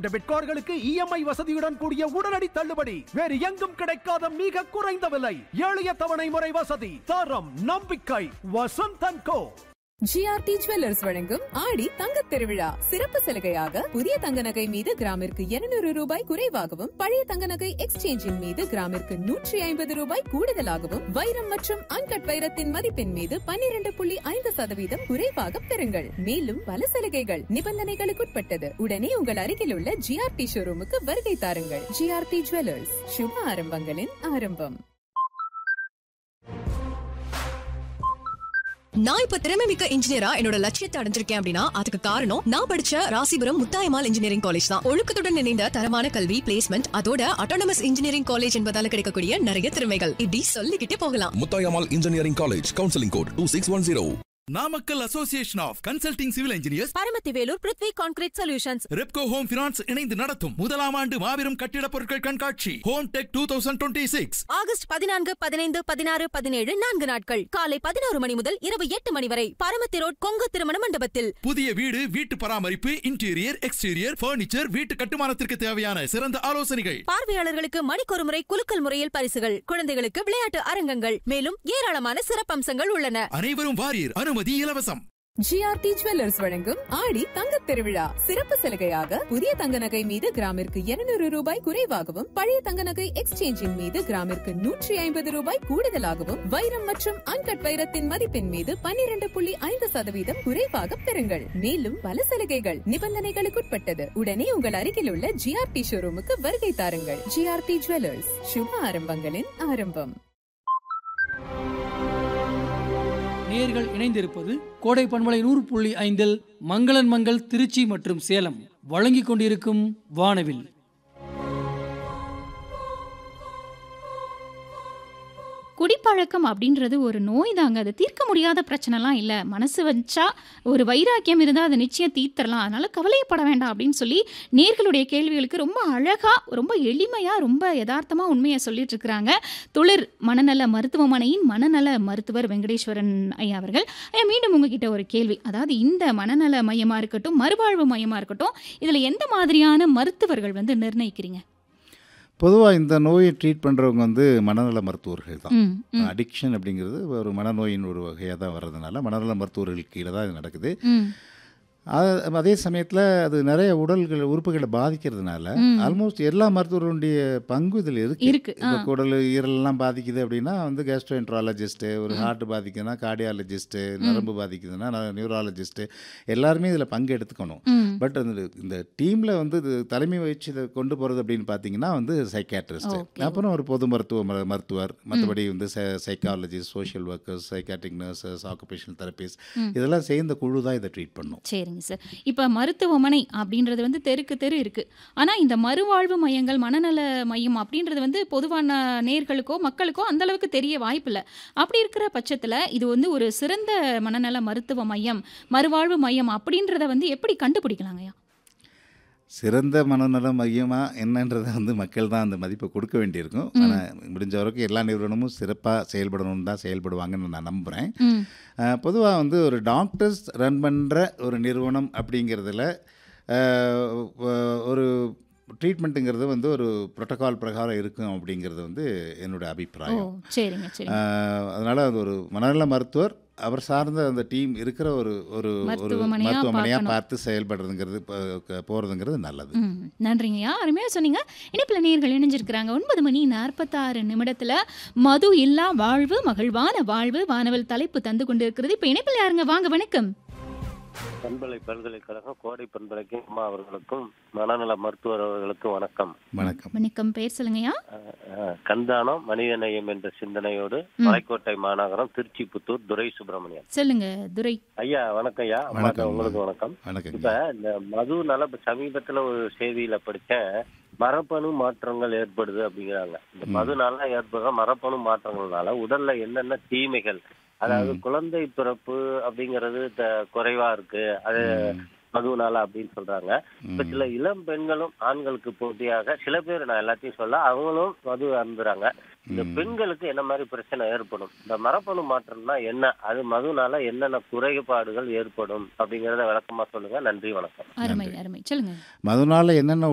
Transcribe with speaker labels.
Speaker 1: Debit கார்டுகளுக்கு EMI வசதியுடன் கூடிய உடனடி தள்ளுபடி வேறு எங்கும் கிடைக்காத மிக குறைந்த விலை எளிய தவணை முறை வசதி தரம் நம்பிக்கை வசந்தன் கோ
Speaker 2: ஜிஆர்டி ஜுவல்லர்ஸ் வழங்கும் ஆடி தங்கத் திருவிழா சிறப்பு சலுகையாக புதிய தங்க நகை மீது கிராமிற்கு 200 ரூபாய் குறைவாகவும் பழைய தங்க நகை எக்ஸ்சேஞ்சின் மீது கிராமிற்கு நூற்றி ஐம்பது ரூபாய் கூடுதலாகவும் வைரம் மற்றும் அன்கட் வைரத்தின் மதிப்பின் மீது 12.5% புள்ளி ஐந்து சதவீதம் குறைவாக பெறுங்கள் மேலும் பல சலுகைகள் நிபந்தனைகளுக்குட்பட்டது உடனே உங்கள் அருகில் உள்ள ஜிஆர்டி ஷோரூமுக்கு வருகை தாருங்கள் ஜிஆர்டி ஜுவல்லர்ஸ் சுப ஆரம்பங்களின் ஆரம்பம்
Speaker 3: நான் இப்ப திறமை மிக்க இன்ஜினியரா என்னோட லட்சியத்தை அடைஞ்சிருக்கேன் அப்படின்னா அதுக்கு காரணம் நான் படிச்ச ராசிபுரம் முத்தாயமால் இன்ஜினியரிங் காலேஜ் தான் ஒழுக்கத்துடன் இணைந்த தரமான கல்வி பிளேஸ்மெண்ட் அதோட அட்டானமஸ் இன்ஜினியரிங் காலேஜ் என்பதால கிடைக்கக்கூடிய நிறைய திறமைகள் இப்படி சொல்லிக்கிட்டே போகலாம்
Speaker 4: Muthayammal engineering college counselling code two six one zero
Speaker 5: Namakkal association of consulting civil engineers
Speaker 6: Paramathivelur Prithvi concrete solutions
Speaker 5: Repco home finance இணைந்து நடத்தும் முதலாம் ஆண்டு மாபெரும் கட்டிடப் பொருட்கள் கண்காட்சி home tech two thousand twenty six
Speaker 6: August பதினான்கு பதினைந்து பதினாறு பதினேழு நான்கு நாட்கள் காலை பதினோரு மணி முதல் இரவு எட்டு மணி வரை பரமத்தி ரோட் கொங்கு திருமண மண்டபத்தில்
Speaker 5: புதிய வீடு வீட்டு பராமரிப்பு இன்டீரியர் எக்ஸ்டீரியர் பர்னிச்சர் வீட்டு கட்டுமானத்திற்கு தேவையான சிறந்த ஆலோசனைகள்
Speaker 6: பார்வையாளர்களுக்கு மணிக்கொரு முறை குலுக்கல் முறையில் பரிசுகள் குழந்தைகளுக்கு விளையாட்டு அரங்கங்கள் மேலும் ஏராளமான சிறப்பம்சங்கள் உள்ளன
Speaker 5: அனைவரும் வாரியர் அனுமதி இலவசம்
Speaker 2: ஜிஆர்டி ஜுவல்லர்ஸ் வழங்கும் ஆடி தங்கத் திருவிழா சிறப்பு சலுகையாக புதிய தங்க நகை மீது கிராமிற்கு 200 ரூபாய் குறைவாகவும் பழைய தங்க நகை எக்ஸ்சேஞ்சின் மீது கிராமிற்கு நூற்றி ஐம்பது ரூபாய் கூடுதலாகவும் வைரம் மற்றும் அன்கட் வைரத்தின் மதிப்பின் மீது 12.5% புள்ளி ஐந்து சதவீதம் குறைவாக பெறுங்கள் மேலும் பல சலுகைகள் நிபந்தனைகளுக்குட்பட்டது உடனே உங்கள் அருகில் உள்ள ஜிஆர்டி ஷோரூமுக்கு வருகை தாருங்கள் ஜிஆர்டி ஜுவல்லர்ஸ் சுப ஆரம்பங்களின் ஆரம்பம்
Speaker 7: நேர்கள் இணைந்திருப்பது கோடை பண்பலை நூறு புள்ளி ஐந்தில் மங்களன் மங்கள் திருச்சி மற்றும் சேலம் வழங்கிக் கொண்டிருக்கும் வானவில்
Speaker 8: குடிப்பழக்கம் அப்படின்றது ஒரு நோய் தாங்க அது தீர்க்க முடியாத பிரச்சனைலாம் இல்லை மனசு வச்சா ஒரு வைராக்கியம் இருந்தால் அதை நிச்சயம் தீர்த்தரலாம் அதனால கவலையப்பட வேண்டாம் அப்படின்னு சொல்லி நேர்களுடைய கேள்விகளுக்கு ரொம்ப அழகாக ரொம்ப எளிமையாக ரொம்ப யதார்த்தமாக உண்மையை சொல்லிட்டு இருக்கிறாங்க துளிர் மனநல மருத்துவமனையின் மனநல மருத்துவர் வெங்கடேஸ்வரன் ஐயா அவர்கள் ஐயா மீண்டும் உங்ககிட்ட ஒரு கேள்வி அதாவது இந்த மனநல மையமாக இருக்கட்டும் மறுவாழ்வு மையமாக இருக்கட்டும் இதில் எந்த மாதிரியான மருத்துவர்கள் வந்து நிர்ணயிக்கிறீங்க
Speaker 9: பொதுவாக இந்த நோயை ட்ரீட் பண்ணுறவங்க வந்து மனநல மருத்துவர்கள் தான்
Speaker 8: ம் ம்
Speaker 9: அடிக்ஷன் அப்படிங்கிறது ஒரு மனநோயின் ஒரு வகையாக தான் வர்றதுனால மனநல மருத்துவர்களுக்கு கீழே தான் இது நடக்குது
Speaker 8: ம்
Speaker 9: அது- அதே சமயத்தில் அது நிறைய உடல்கள் உறுப்புகளை பாதிக்கிறதுனால
Speaker 8: ம்.
Speaker 9: ஆல்மோஸ்ட் எல்லா மருத்துவர்களுடைய பங்கு இதில் இருக்கு
Speaker 8: இருக்கு, ஆ.
Speaker 9: இப்போ குடல் ஈரல்லாம் பாதிக்குது அப்படின்னா வந்து கேஸ்ட்ரோஎன்ட்ராலஜிஸ்ட்டு ஒரு ஹார்ட் பாதிக்குதுன்னா கார்டியாலஜிஸ்ட்டு நரம்பு பாதிக்குதுன்னா நியூராலஜிஸ்ட்டு எல்லாருமே இதில் பங்கு எடுத்துக்கணும்
Speaker 8: ம்
Speaker 9: பட் அந்த இந்த டீமில் வந்து இது தலைமை வச்சு இதை கொண்டு போகிறது அப்படின்னு பார்த்தீங்கன்னா வந்து சைக்காட்ரிஸ்ட்
Speaker 8: Okay.
Speaker 9: அப்புறம் ஒரு பொது மருத்துவ ம- மருத்துவர் மற்றபடி வந்து psychologist social workers psychiatric nurses occupational therapist இதெல்லாம் சேர்ந்த குழு தான் இதை ட்ரீட் பண்ணும்
Speaker 8: சரிங்க சார் இப்போ மருத்துவமனை அப்படின்றது வந்து தெருக்கு தெரு இருக்குது ஆனால் இந்த மறுவாழ்வு மையங்கள் மனநல மையம் அப்படின்றது வந்து பொதுவான நேர்களுக்கோ மக்களுக்கோ அந்த அளவுக்கு தெரிய வாய்ப்பில்லை அப்படி இருக்கிற பட்சத்தில் இது வந்து ஒரு சிறந்த மனநல மருத்துவ மையம் மறுவாழ்வு மையம் அப்படின்றத வந்து எப்படி கண்டுபிடிக்கலாங்கய்யா
Speaker 9: சிறந்த மனநல மையமாக என்னன்றதை வந்து மக்கள் தான் அந்த மதிப்பை கொடுக்க வேண்டியிருக்கும் ஆனால் முடிஞ்ச வரைக்கும் எல்லா நிறுவனமும் சிறப்பாக செயல்படணும்னு தான் செயல்படுவாங்கன்னு நான் நம்புகிறேன்
Speaker 8: ம்
Speaker 9: பொதுவாக வந்து ஒரு டாக்டர்ஸ் ரன் பண்ணுற ஒரு நிறுவனம் அப்படிங்கிறதுல அஹ், ஒ- ஒரு ட்ரீட்மெண்ட்டுங்கிறது வந்து ஒரு புரோட்டோகால் பிரகாரம் இருக்கும் அப்படிங்கிறது வந்து என்னோட
Speaker 8: ஓ
Speaker 9: அபிப்பிராயம்
Speaker 8: சரிங்க சரிங்க
Speaker 9: அதனால் அது ஒரு மனநல மருத்துவர் அவர் சார்ந்த அந்த டீம் இருக்கிற ஒரு ஒரு ஒரு
Speaker 8: மருத்துவமனையா
Speaker 9: மருத்துவமனையாக
Speaker 8: பார்க்கணும்.
Speaker 9: பார்த்து செயல்படுறதுங்கிறது போகிறதுங்கிறது நல்லது
Speaker 8: ம் நன்றிங்கய்யா அருமையாக சொன்னீங்க இணைப்பில் நேர்கள் இணைஞ்சிருக்கிறாங்க ஒன்பது மணி நாற்பத்தாறு நிமிடத்தில் மது இல்லா வாழ்வு மகிழ்வான வாழ்வு வானவல் தலைப்பு தந்து கொண்டு இருக்கிறது இப்போ இணைப்பில் யாருங்க வாங்க வணக்கம்
Speaker 10: பண்பலை பல்கலைக்கழகம் கோடை பண்பலைக்கும் அம்மா அவர்களுக்கும் மனநல மருத்துவர் அவர்களுக்கும் வணக்கம்
Speaker 9: வணக்கம்
Speaker 8: வணக்கம் பேர் சொல்லுங்கய்யா
Speaker 10: அஹ், அஹ், கந்தானம் மனிதநேயம் என்ற சிந்தனையோடு
Speaker 8: ம்.
Speaker 10: மலைக்கோட்டை மாநகரம் திருச்சி புத்தூர் துரை சுப்பிரமணியன்
Speaker 8: சொல்லுங்க துரை
Speaker 10: ஐயா வணக்கம் ஐயா அம்மா
Speaker 9: வணக்கம்.
Speaker 10: உங்களுக்கு வணக்கம்
Speaker 9: வணக்கங்க
Speaker 10: இப்ப இந்த மதுனால இப்ப சமீபத்துல ஒரு செய்தியில படிச்சேன் மரபணு மாற்றங்கள் ஏற்படுது அப்படிங்கிறாங்க இந்த
Speaker 9: ம்.
Speaker 10: மதுனால ஏற்படுற மரபணு மாற்றங்கள்னால உடல்ல என்னென்ன தீமைகள் அதாவது
Speaker 9: ம்.
Speaker 10: குழந்தை பிறப்பு அப்படிங்கிறது த- குறைவா இருக்கு அது
Speaker 9: ம்.
Speaker 10: மதுனால அப்படின்னு சொல்றாங்க இப்ப
Speaker 9: ம்.
Speaker 10: சில இளம் பெண்களும் ஆண்களுக்கு போட்டியாக சில பேர் நான் எல்லாத்தையும் சொல்ல அவங்களும் மது அருந்துறாங்க இந்த
Speaker 9: ம்.
Speaker 10: பெண்களுக்கு என்ன மாதிரி பிரச்சனை ஏற்படும் இந்த மரபணு மாற்றம்னா என்ன அது மதுனால என்னென்ன குறைபாடுகள் ஏற்படும் அப்படிங்கறத விளக்கமா சொல்லுங்க நன்றி வணக்கம்
Speaker 8: அருமை
Speaker 9: நன்றி.
Speaker 8: அருமை சொல்லுங்க
Speaker 9: மதுனால என்னென்ன